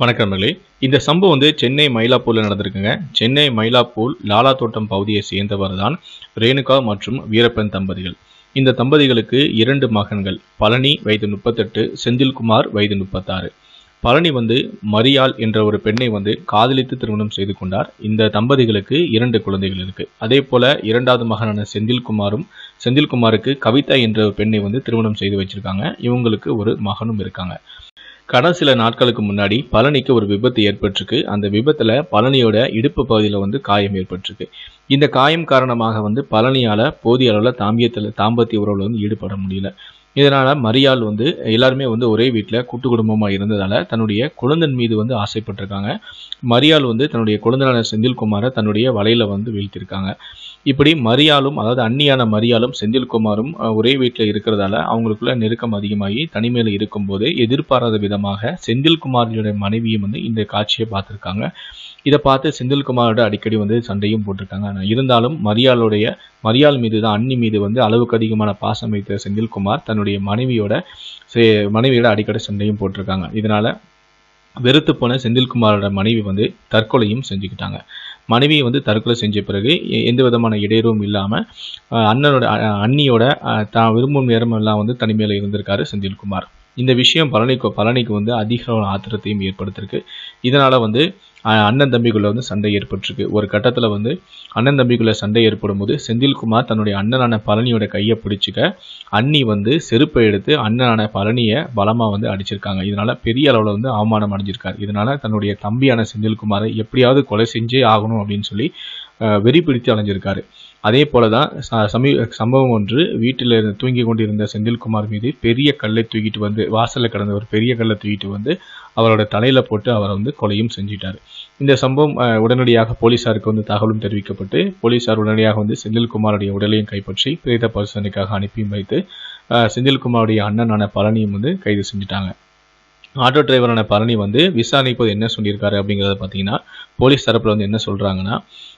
வணக்கம் நண்பர்களே இந்த சம்பவம் வந்து சென்னை மயிலாப்பூர்ல நடந்திருக்குங்க சென்னை மயிலாப்பூர் லாலா தோட்டம் பகுதியை சேர்ந்தவர் தான் ரேணுகா மற்றும் வீரப்பன் தம்பதிகள் இந்த தம்பதிகளுக்கு இரண்டு மகன்கள் பழனி வயது முப்பத்தெட்டு செந்தில்குமார் வயது முப்பத்தாறு பழனி வந்து மரியாள் என்ற ஒரு பெண்ணை வந்து காதலித்து திருமணம் செய்து கொண்டார் இந்த தம்பதிகளுக்கு இரண்டு குழந்தைகள் இருக்கு அதே போல இரண்டாவது மகனான செந்தில்குமாரும் செந்தில்குமாருக்கு கவிதா என்ற ஒரு பெண்ணை வந்து திருமணம் செய்து வச்சிருக்காங்க இவங்களுக்கு ஒரு மகனும் இருக்காங்க கடந்த சில நாட்களுக்கு முன்னாடி பழனிக்கு ஒரு விபத்து ஏற்பட்டிருக்கு அந்த விபத்துல பழனியோட இடுப்பு பகுதியில் வந்து காயம் ஏற்பட்டிருக்கு இந்த காயம் காரணமாக வந்து பழனியால போதிய அளவில் தாம்பியத்தில் தாம்பத்திய உறவுல வந்து ஈடுபட முடியல இதனால மரியாள் வந்து எல்லாருமே வந்து ஒரே வீட்டில் கூட்டு குடும்பமா இருந்ததால தன்னுடைய குழந்தன் மீது வந்து ஆசைப்பட்டிருக்காங்க மரியாள் வந்து தன்னுடைய குழந்தனான செந்தில்குமாரை தன்னுடைய வலையில வந்து வீழ்த்திருக்காங்க இப்படி மரியாளும் அதாவது அந்நியான மரியாளும் செந்தில்குமாரும் அஹ், ஒரே வீட்டில் இருக்கிறதால அவங்களுக்குள்ள நெருக்கம் அதிகமாகி தனிமையில் இருக்கும்போது எதிர்பாராத விதமாக செந்தில்குமாரியோட மனைவியும் வந்து இந்த காட்சியை பார்த்துருக்காங்க இதை பார்த்து செந்தில்குமாரோட அடிக்கடி வந்து சண்டையும் போட்டிருக்காங்க ஆனா இருந்தாலும் மரியாளுடைய மரியாள் மீது தான் அண்ணி மீது வந்து அளவுக்கு அதிகமான பாசம் வைத்த செந்தில்குமார் தன்னுடைய மனைவியோட சே- மனைவியோட அடிக்கடி சண்டையும் போட்டிருக்காங்க இதனால வெறுத்து போன செந்தில்குமாரோட மனைவி வந்து தற்கொலையும் செஞ்சுக்கிட்டாங்க மனைவியை வந்து தற்கொலை செஞ்ச பிறகு எ- எந்த விதமான இடையூறும் இல்லாமல் அண்ணனோட அ- அண்ணியோட அஹ், தான் விரும்பும் நேரம் எல்லாம் வந்து தனிமையில் இருந்திருக்காரு செந்தில்குமார் இந்த விஷயம் பழனிக்கு பழனிக்கு வந்து அதிக ஒரு ஆத்திரத்தையும் ஏற்படுத்திருக்கு இதனால வந்து அஹ், அண்ணன் தம்பிக்குள்ள வந்து சண்டை ஏற்பட்டிருக்கு ஒரு கட்டத்துல வந்து அண்ணன் தம்பிக்குள்ள சண்டை ஏற்படும் போது செந்தில்குமார் தன்னுடைய அண்ணனான பழனியோட கையை பிடிச்சிக்க அண்ணி வந்து செருப்பை எடுத்து அண்ணனான பழனியை பலமா வந்து அடிச்சிருக்காங்க இதனால பெரிய அளவுல வந்து அவமானம் அடைஞ்சிருக்காரு இதனால தன்னுடைய தம்பியான செந்தில்குமாரை எப்படியாவது கொலை செஞ்சே ஆகணும் அப்படின்னு சொல்லி அஹ், வெறி பிடித்து அலைஞ்சிருக்காரு அதே போலதான் ச- சமீ சம்பவம் ஒன்று வீட்டில் இருந்து தூங்கி கொண்டிருந்த செந்தில்குமார் மீது பெரிய கல்லை தூக்கிட்டு வந்து வாசல்ல கிடந்த ஒரு பெரிய கல்லை தூக்கிட்டு வந்து அவரோட தலையில போட்டு அவரை வந்து கொலையும் செஞ்சிட்டாரு இந்த சம்பவம் அஹ், உடனடியாக போலீசாருக்கு வந்து தகவலும் தெரிவிக்கப்பட்டு போலீசார் உடனடியாக வந்து செந்தில்குமாருடைய உடலையும் கைப்பற்றி பிரேத பரிசோதனைக்காக அனுப்பியும் வைத்து அஹ், செந்தில்குமாருடைய அண்ணனான பழனியும் வந்து கைது செஞ்சுட்டாங்க ஆட்டோ டிரைவரான பழனி வந்து விசாரணைப்பது என்ன சொல்லியிருக்காரு அப்படிங்கிறத பார்த்தீங்கன்னா போலீஸ் தரப்புல வந்து என்ன சொல்றாங்கன்னா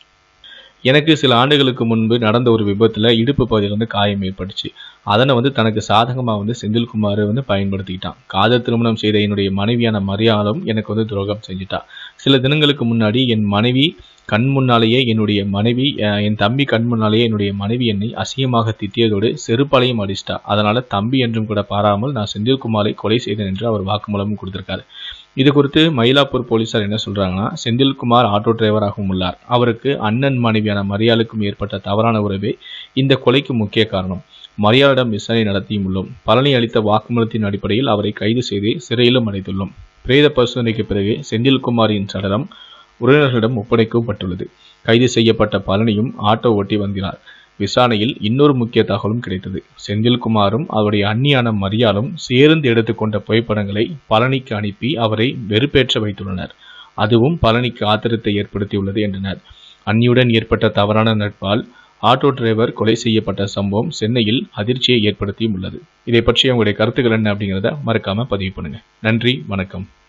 எனக்கு சில ஆண்டுகளுக்கு முன்பு நடந்த ஒரு விபத்துல இடுப்பு பகுதியில் வந்து காயம் ஏற்பட்டுச்சு அதனை வந்து தனக்கு சாதகமாக வந்து செந்தில்குமார் வந்து பயன்படுத்திக்கிட்டான் காதல் திருமணம் செய்த என்னுடைய மனைவியான மரியாளும் எனக்கு வந்து துரோகம் செஞ்சுட்டா சில தினங்களுக்கு முன்னாடி என் மனைவி கண் முன்னாலேயே என்னுடைய மனைவி அஹ், என் தம்பி கண் முன்னாலேயே என்னுடைய மனைவி என்னை அசிங்கமாக திட்டியதோடு செருப்பாலையும் அடிச்சிட்டா அதனால தம்பி என்றும் கூட பாராமல் நான் செந்தில்குமாரை கொலை செய்தேன் என்று அவர் வாக்குமூலமும் கொடுத்திருக்காரு இது குறித்து மயிலாப்பூர் போலீசார் என்ன சொல்றாங்கன்னா செந்தில்குமார் ஆட்டோ டிரைவராகவும் உள்ளார் அவருக்கு அண்ணன் மனைவியான மரியாளுக்கும் ஏற்பட்ட தவறான உறவே இந்த கொலைக்கு முக்கிய காரணம் மரியாளிடம் விசாரணை நடத்தியும் உள்ளோம் பழனி அளித்த வாக்குமூலத்தின் அடிப்படையில் அவரை கைது செய்து சிறையிலும் அடைத்துள்ளோம் பிரேத பரிசோதனைக்கு பிறகு செந்தில்குமாரின் சடலம் உறவினர்களிடம் ஒப்படைக்கப்பட்டுள்ளது கைது செய்யப்பட்ட பழனியும் ஆட்டோ ஓட்டி வந்தார் விசாரணையில் இன்னொரு முக்கிய தகவலும் கிடைத்தது செந்தில்குமாரும் அவருடைய அண்ணியான மரியாளும் சேர்ந்து எடுத்துக்கொண்ட புகைப்படங்களை பழனிக்கு அனுப்பி அவரை வெறுப்பேற்ற வைத்துள்ளனர் அதுவும் பழனிக்கு ஆத்திரத்தை ஏற்படுத்தியுள்ளது என்றனர் அன்னியுடன் ஏற்பட்ட தவறான நட்பால் ஆட்டோ டிரைவர் கொலை செய்யப்பட்ட சம்பவம் சென்னையில் அதிர்ச்சியை ஏற்படுத்தியும் உள்ளது இதை பற்றி உங்களுடைய கருத்துக்கள் என்ன அப்படிங்கிறத மறக்காம பதிவு பண்ணுங்க நன்றி வணக்கம்